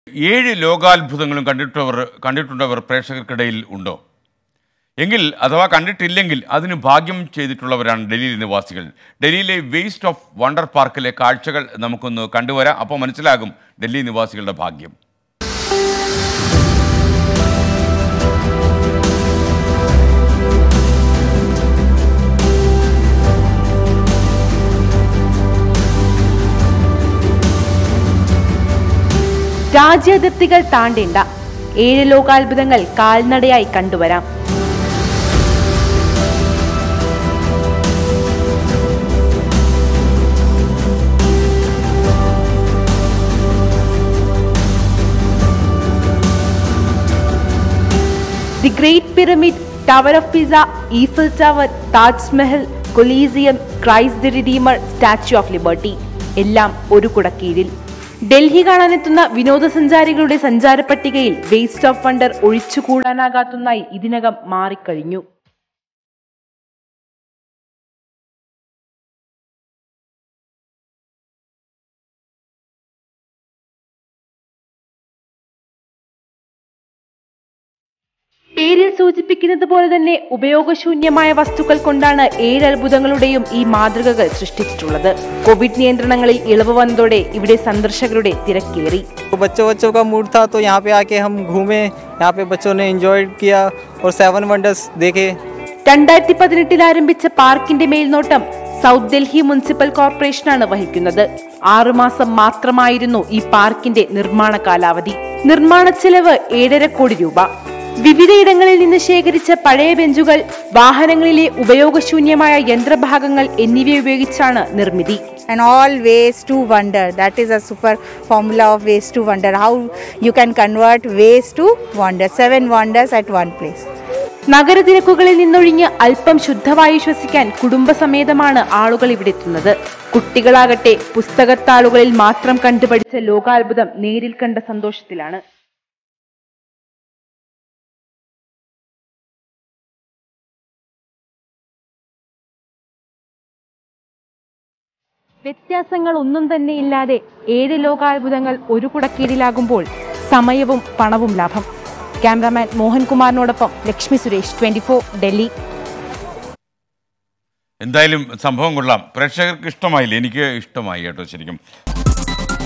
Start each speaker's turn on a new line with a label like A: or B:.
A: ഏഴ് ലോകാത്ഭുതങ്ങളും കണ്ടിട്ടവർ കണ്ടിട്ടുണ്ടവർ പ്രേക്ഷകർക്കിടയിൽ ഉണ്ടോ എങ്കിൽ അഥവാ കണ്ടിട്ടില്ലെങ്കിൽ അതിന് ഭാഗ്യം ചെയ്തിട്ടുള്ളവരാണ് ഡൽഹി നിവാസികൾ ഡൽഹിയിലെ വേസ്റ്റ് ഓഫ് വണ്ടർ പാർക്കിലെ കാഴ്ചകൾ നമുക്കൊന്ന് കണ്ടുവരാം അപ്പോൾ മനസ്സിലാകും ഡൽഹി നിവാസികളുടെ ഭാഗ്യം
B: രാജ്യാതിർത്തികൾ താണ്ടേണ്ട ഏഴ് ലോകാത്ഭുതങ്ങൾ കാൽനടയായി കണ്ടുവരാം the Great Pyramid Tower of Pisa Eiffel Tower Taj Mahal Colosseum Christ the Redeemer Statue of Liberty എല്ലാം ഒരു കുടക്കീഴിൽ ഡൽഹി കാണാനെത്തുന്ന വിനോദസഞ്ചാരികളുടെ സഞ്ചാര പട്ടികയിൽ വേസ്റ്റ് ഓഫ് വണ്ടർ ഒഴിച്ചുകൂടാനാകാത്തൊന്നായി ഇതിനകം മാറിക്കഴിഞ്ഞു പേരിൽ സൂചിപ്പിക്കുന്നത് പോലെ തന്നെ ഉപയോഗശൂന്യമായ വസ്തുക്കൾ കൊണ്ടാണ് ഏഴ് അത്ഭുതങ്ങളുടെയും ഈ മാതൃകകൾ സൃഷ്ടിച്ചിട്ടുള്ളത് കോവിഡ് നിയന്ത്രണങ്ങളിൽ ഇളവ് വന്നതോടെ ഇവിടെ സന്ദർശകരുടെ തിരക്കേറി
C: तो बच्चों बच्चों का मूड था तो यहाँ पे आके हम घूमे यहाँ पे बच्चों ने एंजॉय किया और सेवन वंडर्स देखे
B: രണ്ടായിരത്തി പതിനെട്ടിൽ ആരംഭിച്ച പാർക്കിന്റെ മേൽനോട്ടം സൗത്ത് ഡൽഹി മുനിസിപ്പൽ കോർപ്പറേഷനാണ് വഹിക്കുന്നത് ആറുമാസം മാത്രമായിരുന്നു ഈ പാർക്കിന്റെ നിർമ്മാണ കാലാവധി നിർമ്മാണ ചെലവ് ഏഴര കോടി രൂപ വിവിധയിടങ്ങളിൽ നിന്ന് ശേഖരിച്ച പഴയ ബെഞ്ചുകൾ വാഹനങ്ങളിലെ ഉപയോഗശൂന്യമായ യന്ത്രഭാഗങ്ങൾ എന്നിവ ഉപയോഗിച്ചാണ് നിർമ്മിതി
D: and all waste to wonder that is a super formula of waste to wonder how you can convert waste to wonder seven wonders at one place
B: നഗരതിരക്കുകളിൽ നിന്നൊഴിഞ്ഞ് അല്പം ശുദ്ധവായു ശ്വസിക്കാൻ കുടുംബസമേതമാണ് ആളുകൾ ഇവിടെ എത്തുന്നത് കുട്ടികളാകട്ടെ പുസ്തകത്താളുകളിൽ മാത്രം കണ്ടുപഠിച്ച ലോകാത്ഭുതം നേരിൽ കണ്ട സന്തോഷത്തിലാണ് വ്യത്യാസങ്ങൾ ഒന്നും തന്നെ ഇല്ലാതെ ഏഴ് ലോകാത്ഭുതങ്ങൾ ഒരു കുടക്കീഴിലാകുമ്പോൾ സമയവും പണവും ലാഭം ക്യാമറാമാൻ മോഹൻകുമാറിനോടൊപ്പം ലക്ഷ്മി സുരേഷ് ട്വന്റി ഡൽഹി
A: എന്തായാലും സംഭവം കൊള്ളാം പ്രേക്ഷകർക്ക് ഇഷ്ടമായില്ല എനിക്ക് ഇഷ്ടമായി കേട്ടോ ശരിക്കും